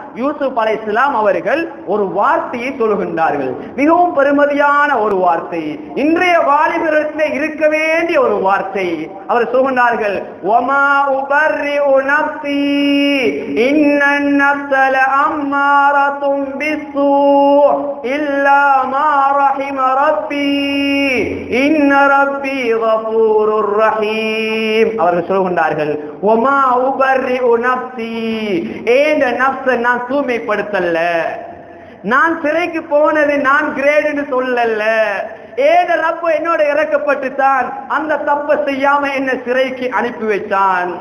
யூசுப் அலை இஸ்லாம் அவர்கள் ஒரு வார்த்தையை சொல்கின்றார்கள் மிகவும் பெருமதியான ஒரு வார்த்தை இன்றைய வாலிபர்களிடத்தில் இருக்க வேண்டிய ஒரு வார்த்தை அவர் சொல்கின்றார்கள் ஒமா உபர்ரி நப்சி இன்னன் நப்சல அம்மாரத்தும் பிஸ்ஸூ இல்லா மா ரஹிம ரப்பி இன்ன ரப்பி கஃபூருர் ரஹீம் அவர்கள் சொல்கின்றார்கள் ஒமா உபர்ரி நப்சி ஏண்ட நப்ச நான் தூய்மைப்படுத்தல்ல நான் சிறைக்கு போனது நான் கிரேடுன்னு சொல்லல ஏத ரப்ப என்னோட இறக்கப்பட்டு தான் அந்த தப்ப செய்யாம என்ன சிறைக்கு அனுப்பி வச்சான்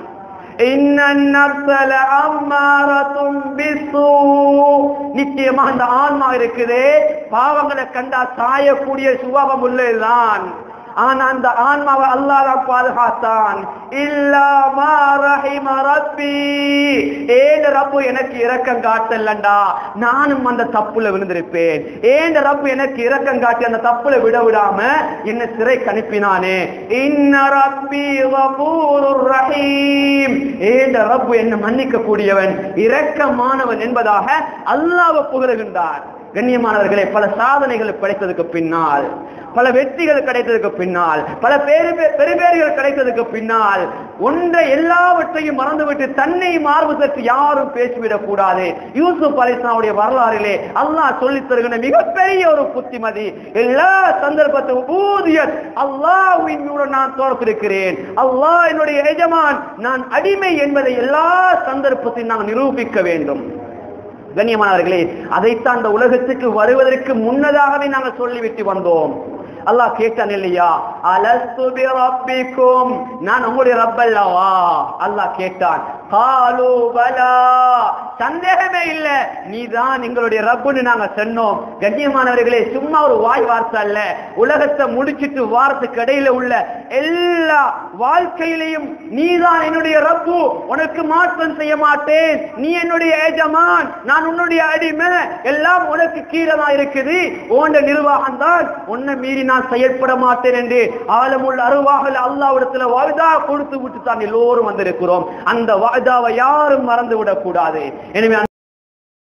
நிச்சயமா அந்த ஆன்மா இருக்குது பாவங்களை கண்டா சாயக்கூடிய சுபாவம் உள்ளதுதான் ஆனா அந்த ஆன்மாவை அல்லாஹ் பாதுகாத்தான் இல்லாமா ரஹிம ரப்பி ஏன் ரப்பு எனக்கு இரக்கம் காட்டலண்டா நானும் அந்த தப்புல விழுந்திருப்பேன் ஏன் ரப்பு எனக்கு இரக்கம் காட்டி அந்த தப்புல விட விடாம என்ன சிறை கணிப்பினானே இன்ன ரப்பி கபூருர் ரஹீம் ஏன் ரப்பு என்ன மன்னிக்க கூடியவன் இரக்கமானவன் என்பதாக அல்லாஹ் புகழுகின்றார் கண்ணியமானவர்களே பல சாதனைகள் படைத்ததுக்கு பின்னால் பல வெற்றிகள் கிடைத்ததுக்கு பின்னால் பல பேரு பெருபேறுகள் கிடைத்ததுக்கு பின்னால் ஒன்றை எல்லாவற்றையும் மறந்துவிட்டு தன்னை மார்பு சற்று யாரும் பேசிவிடக் கூடாது யூசுப் அலிஸ்லாவுடைய வரலாறிலே அல்லாஹ் சொல்லித் தருகின்ற மிகப்பெரிய ஒரு புத்திமதி எல்லா சந்தர்ப்பத்தையும் ஊதிய அல்லாஹ்வின் மூலம் நான் தோற்பிருக்கிறேன் அல்லாஹ் என்னுடைய எஜமான் நான் அடிமை என்பதை எல்லா சந்தர்ப்பத்தையும் நாம் நிரூபிக்க வேண்டும் கண்ணியமானவர்களே அதைத்தான் அந்த உலகத்துக்கு வருவதற்கு முன்னதாகவே நாங்கள் சொல்லிவிட்டு வந்தோம் அல்லாஹ் கேட்டான் இல்லையா அலஸ்து ரப்பிக்கும் நான் உங்களுடைய ரப்பல்லவா அல்லாஹ் கேட்டான் காலு பலா சந்தேகமே இல்ல நீதான் எங்களுடைய ரப்புன்னு நாங்க சொன்னோம் கண்ணியமானவர்களே சும்மா ஒரு வாய் வார்த்தை அல்ல உலகத்தை முடிச்சிட்டு வாரத்துக்கு இடையில உள்ள எல்லா வாழ்க்கையிலையும் நீதான் என்னுடைய ரப்பு உனக்கு மாற்றம் செய்ய மாட்டேன் நீ என்னுடைய எஜமான் நான் உன்னுடைய அடிமை எல்லாம் உனக்கு கீழே தான் இருக்குது ஓண்ட நிர்வாகம் தான் உன்னை மீறி நான் செயல்பட மாட்டேன் என்று ஆழமுள்ள அருவாகல அல்லாவிடத்துல வாய்தா கொடுத்து விட்டு தான் எல்லோரும் வந்திருக்கிறோம் அந்த வாய்தாவை யாரும் மறந்து விடக்கூடாது எனவே